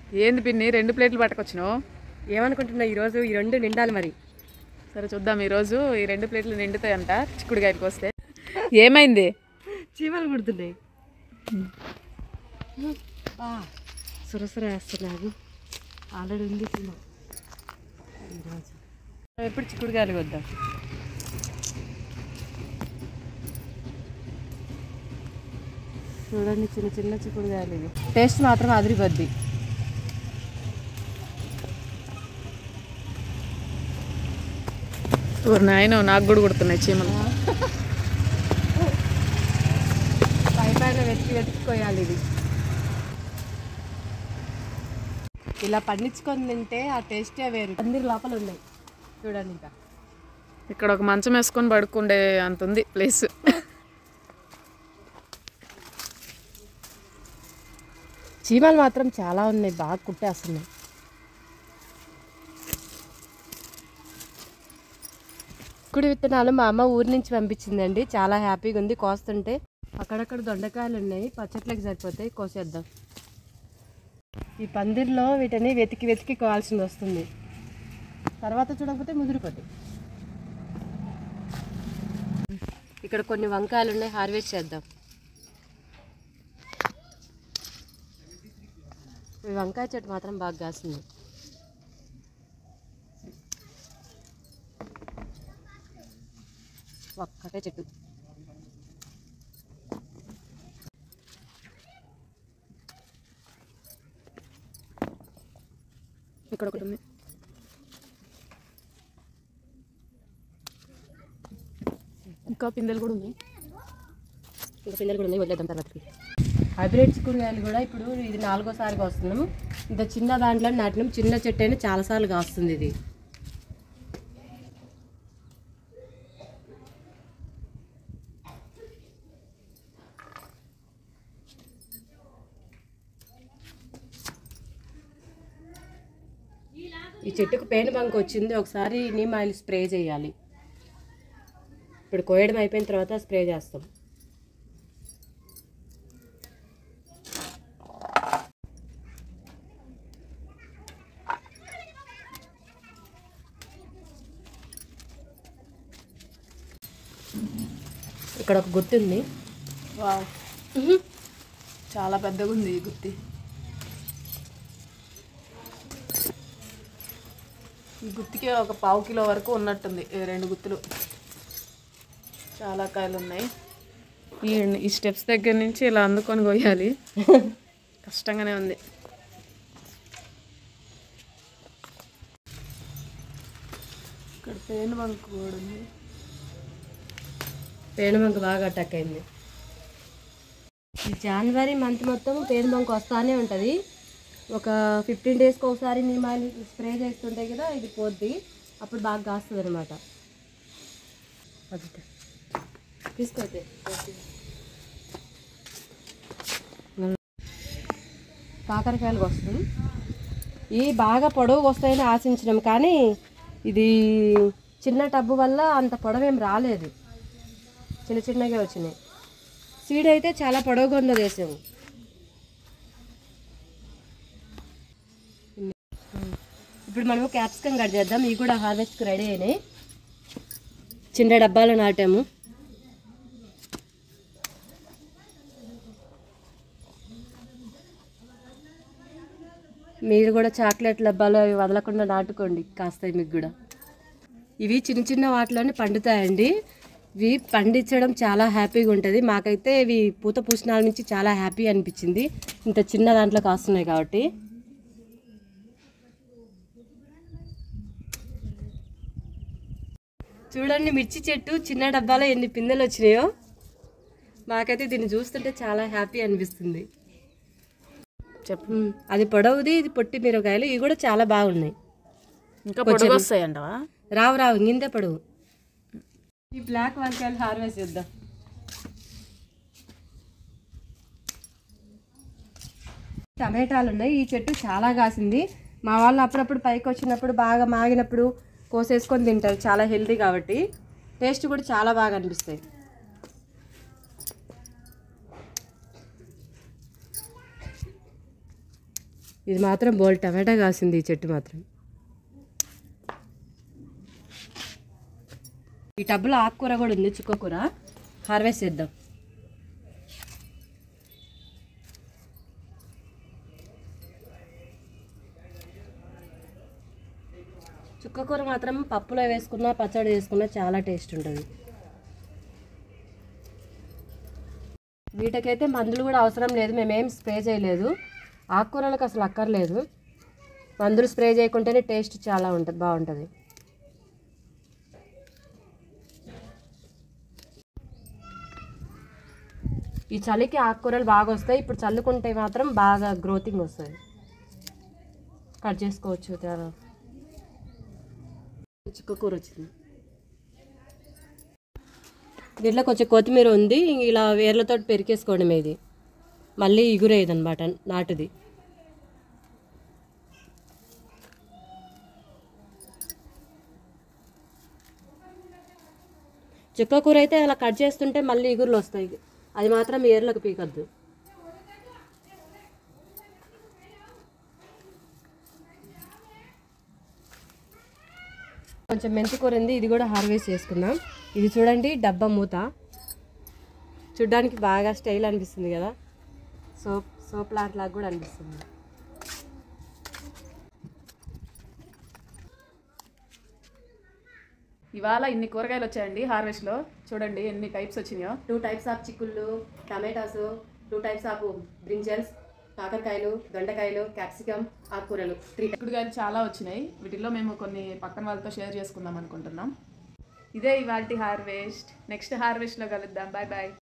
ఏంది పిన్ని రెండు ప్లేట్లు పట్టుకొచ్చినావు ఏమనుకుంటున్నా ఈరోజు ఈ రెండు నిండాలి మరి సరే చూద్దాం ఈరోజు ఈ రెండు ప్లేట్లు నిండుతాయంట చిక్కుడుకాయలకు వస్తే ఏమైంది చీమలు కుడుతున్నాయి సురసుర వేస్తున్నాను ఆల్రెడీ ఉంది చీమ ఈరోజు ఎప్పుడు చిక్కుడుకాయలు వద్దాం చూడండి చిన్న చిన్న చిక్కుడుకాయలు ఇవి టేస్ట్ మాత్రం అదిరిపోద్ది ఓ నాయన నాకు కూడా కుడుతున్నాయి చీమలు పై పైన వెతికి వెతుక్కోయాలి ఇది ఇలా పండించుకొని తింటే ఆ టేస్టే వేరు అందరి లోపల ఉన్నాయి చూడండి ఇంకా ఇక్కడ ఒక మంచం వేసుకొని పడుకుండే అంత ఉంది ప్లేస్ చీమలు మాత్రం చాలా ఉన్నాయి బాగా కుట్టేస్తున్నాయి కుడి విత్తనాలు మా అమ్మ ఊరి నుంచి పంపించిందండి చాలా హ్యాపీగా ఉంది కోస్తుంటే అక్కడక్కడ దొండకాయలు ఉన్నాయి పచ్చట్లకి సరిపోతాయి కోసేద్దాం ఈ పందిర్లో వీటిని వెతికి వెతికి కోవాల్సింది వస్తుంది తర్వాత చూడకపోతే ముదిరిపోతాయి ఇక్కడ కొన్ని వంకాయలు ఉన్నాయి హార్వెస్ట్ చేద్దాం ఈ వంకాయ చెట్టు మాత్రం బాగా కాస్తుంది ఒక్కటే చెట్టు ఇక్కడ ఒకటి ఉంది ఇంకా పిందెలు కూడా ఉన్నాయి ఇంకా పిందెలు కూడా ఉన్నాయి వదిలేద్దాం తర్వాతకి హైబ్రిడ్ చిక్కుడుకాయలు కూడా ఇప్పుడు ఇది నాలుగోసారిగా వస్తున్నాము ఇంత చిన్న దాంట్లో నాటినాం చిన్న చెట్టు అయినా చాలాసార్లు కాస్తుంది ఇది ఈ చెట్టుకు పేను బంక్ వచ్చింది ఒకసారి నీమ్ ఆయిల్ స్ప్రే చేయాలి ఇప్పుడు కోయడం అయిపోయిన తర్వాత స్ప్రే చేస్తాం ఇక్కడ ఒక గుర్తు ఉంది వావ్ చాలా పెద్దగా ఉంది ఈ గుత్తి ఈ గుత్తికి ఒక పావు కిలో వరకు ఉన్నట్టుంది ఈ రెండు గుత్తులు చాలా కాయలు ఉన్నాయి ఈ ఈ స్టెప్స్ దగ్గర నుంచి ఇలా అందుకొని కొయ్యాలి కష్టంగానే ఉంది ఇక్కడ పేను బంక్ కూడా ఉంది పేనుబంక బాగా అటాక్ అయింది ఈ జనవరి మంత్ మొత్తం పేనుబంక వస్తానే ఉంటుంది ఒక ఫిఫ్టీన్ డేస్కి ఒకసారి నీమాయిల్ స్ప్రే చేస్తుంటే కదా ఇది పోద్ది అప్పుడు బాగా కాస్తుంది అనమాట తీసుకోతే కాకరకాయలకు వస్తుంది ఈ బాగా పొడవు వస్తాయని ఆశించినాం కానీ ఇది చిన్న టబ్బు వల్ల అంత పొడవు ఏం రాలేదు చిన్న చిన్నగా వచ్చినాయి సీడ్ అయితే చాలా పొడవుగా ఉందో వేసాము ఇప్పుడు మనము క్యాప్సికం కట్ చేద్దాం ఇవి కూడా హార్వెస్ట్కి రెడీ అయినాయి చిన్న డబ్బాలో నాటాము మీరు కూడా చాక్లెట్ డబ్బాలో అవి వదలకుండా నాటుకోండి కాస్తాయి మీకు కూడా ఇవి చిన్న చిన్న వాటిలోనే పండుతాయండి ఇవి పండించడం చాలా హ్యాపీగా ఉంటుంది మాకైతే ఇవి పూత పూసినాల నుంచి చాలా హ్యాపీ అనిపించింది ఇంత చిన్న దాంట్లో కాస్తున్నాయి కాబట్టి చూడండి మిర్చి చెట్టు చిన్న డబ్బాలో ఎన్ని పిందెలు వచ్చినాయో మాకైతే దీన్ని చూస్తుంటే చాలా హ్యాపీ అనిపిస్తుంది చెప్పు ఉమ్, అది పొడవుది ఇది పొట్టి మిరపకాయలు ఇవి కూడా చాలా బాగున్నాయి ఇంకా పొడుగు వస్తాయంటవా రావు రావు ఇంగిందే పొడవు ఈ బ్లాక్ వంకాయలు హార్వెస్ట్ చేద్దాం టమాటాలు ఉన్నాయి ఈ చెట్టు చాలా కాసింది మా వాళ్ళు అప్పుడప్పుడు పైకి వచ్చినప్పుడు బాగా మాగినప్పుడు కోసేసుకొని తింటారు చాలా హెల్తీ కాబట్టి టేస్ట్ కూడా చాలా బాగా అనిపిస్తాయి ఇది మాత్రం బోల్ టమాటా కాసింది ఈ చెట్టు మాత్రం ఈ టబ్బులో ఆకుకూర కూడా ఉంది చుక్కకూర హార్వెస్ట్ చేద్దాం చుక్కకూర మాత్రం పప్పులో వేసుకున్నా పచ్చడి వేసుకున్నా చాలా టేస్ట్ ఉంటుంది వీటికైతే మందులు కూడా అవసరం లేదు మేమేం స్ప్రే చేయలేదు ఆకుకూరలకు అసలు అక్కర్లేదు మందులు స్ప్రే చేయకుంటేనే టేస్ట్ చాలా ఉంటుంది బాగుంటుంది ఈ చలికి ఆకుకూరలు బాగా వస్తాయి ఇప్పుడు చల్లుకుంటే మాత్రం బాగా గ్రోతింగ్ వస్తుంది కట్ చేసుకోవచ్చు చాలా చుక్కకూర వచ్చింది దీంట్లో కొంచెం కొత్తిమీర ఉంది ఇలా వేర్లతో పెరికేసుకోవడమే ఇది మళ్ళీ ఇగురేది అనమాట నాటుది చుక్కకూర అయితే అలా కట్ చేస్తుంటే మళ్ళీ ఇగురులు వస్తాయి అది మాత్రం ఏర్లకు పీకద్దు కొంచెం మెంతి కూర ఉంది ఇది కూడా హార్వెస్ట్ చేసుకుందాం ఇది చూడండి డబ్బా మూత చూడ్డానికి బాగా స్టైల్ అనిపిస్తుంది కదా సోప్ సోప్ లాంటి లాగా కూడా అనిపిస్తుంది ఇవాళ ఇన్ని కూరగాయలు వచ్చాయండి హార్వెస్ట్లో చూడండి ఎన్ని టైప్స్ వచ్చినాయో టూ టైప్స్ ఆఫ్ చిక్కుళ్ళు tomatoes two types of brinjals కాకరకాయలు దొండకాయలు క్యాప్సికమ్ ఆకుకూరలు త్రీ చిక్కుడుగాయలు చాలా వచ్చినాయి వీటిల్లో మేము కొన్ని పక్కన వాళ్ళతో షేర్ చేసుకుందాం అనుకుంటున్నాం ఇదే ఇవాళ హార్వెస్ట్ నెక్స్ట్ హార్వెస్ట్లో కలుద్దాం బాయ్ బాయ్